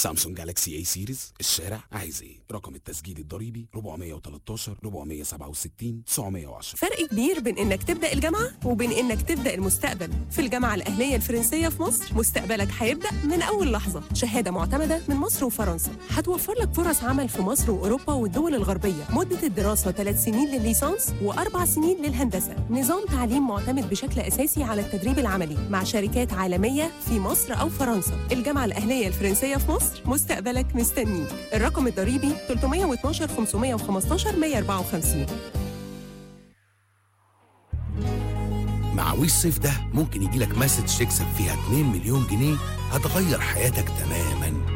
سامسونج جالاكسي اي سيريز الشارع عايز ايه رقم التسجيل الضريبي 413 467 910 فرق كبير بين انك تبدا الجامعه وبين انك تبدا المستقبل في الجامعه الاهليه الفرنسيه في مصر مستقبلك هيبدا من اول لحظه شهاده معتمده من مصر وفرنسا هتوفر لك فرص عمل في مصر واوروبا والدول الغربيه مده الدراسه 3 سنين للليسانس واربع سنين للهندسه نظام تعليم معتمد بشكل اساسي على التدريب العملي مع شركات عالميه في مصر او فرنسا الجامعه الاهليه الفرنسيه في مصر مستقبلك مستنيك الرقم الضريبي 312 515 154 مع وي الصيف ده ممكن يجيلك مسج تكسب فيها 2 مليون جنيه هتغير حياتك تماما